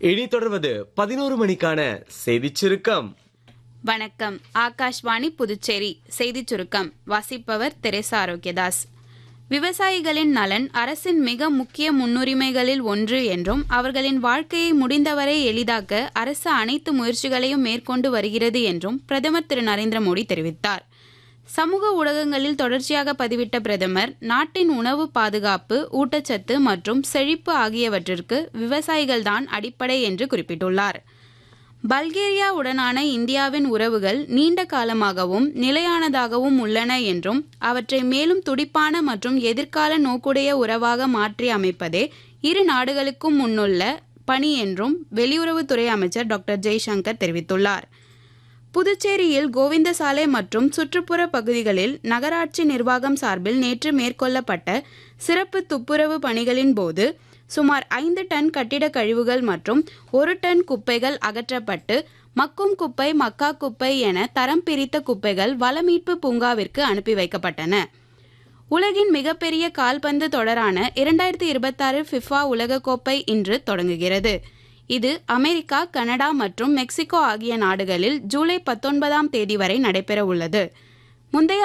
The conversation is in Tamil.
இனி தொடர்வது பதினோரு மணிக்கான செய்திச் சுருக்கம் வணக்கம் ஆகாஷ்வாணி புதுச்சேரி செய்திச் சுருக்கம் வாசிப்பவர் தெரேசா ஆரோக்கியதாஸ் விவசாயிகளின் நலன் அரசின் மிக முக்கிய முன்னுரிமைகளில் ஒன்று என்றும் அவர்களின் வாழ்க்கையை முடிந்தவரை எளிதாக்க அரசு அனைத்து முயற்சிகளையும் மேற்கொண்டு வருகிறது என்றும் பிரதமர் திரு நரேந்திர மோடி தெரிவித்தார் சமூக ஊடகங்களில் தொடர்ச்சியாக பதிவிட்ட பிரதமர் நாட்டின் உணவு பாதுகாப்பு ஊட்டச்சத்து மற்றும் செழிப்பு ஆகியவற்றிற்கு விவசாயிகள்தான் அடிப்படை என்று குறிப்பிட்டுள்ளார் பல்கேரியாவுடனான இந்தியாவின் உறவுகள் நீண்ட காலமாகவும் நிலையானதாகவும் உள்ளன என்றும் அவற்றை மேலும் துடிப்பான மற்றும் எதிர்கால நோக்குடைய உறவாக மாற்றி அமைப்பதே இரு நாடுகளுக்கும் முன்னுள்ள பணி என்றும் வெளியுறவுத்துறை அமைச்சர் டாக்டர் ஜெய்சங்கர் தெரிவித்துள்ளார் புதுச்சேரியில் கோவிந்தசாலை மற்றும் சுற்றுப்புற பகுதிகளில் நகராட்சி நிர்வாகம் சார்பில் நேற்று மேற்கொள்ளப்பட்ட சிறப்பு துப்புரவு பணிகளின் போது சுமார் ஐந்து டன் கட்டிடக் கழிவுகள் மற்றும் ஒரு டன் குப்பைகள் அகற்றப்பட்டு மக்கும் குப்பை மக்கா குப்பை என தரம் பிரித்த குப்பைகள் வளமீட்பு பூங்காவிற்கு அனுப்பி வைக்கப்பட்டன உலகின் மிகப்பெரிய கால்பந்து தொடரான இரண்டாயிரத்தி இருபத்தாறு ஃபிஃபா உலகக்கோப்பை இன்று தொடங்குகிறது இது அமெரிக்கா கனடா மற்றும் மெக்சிகோ ஆகிய நாடுகளில் ஜூலை பத்தொன்பதாம் தேதி வரை நடைபெற உள்ளது முந்தைய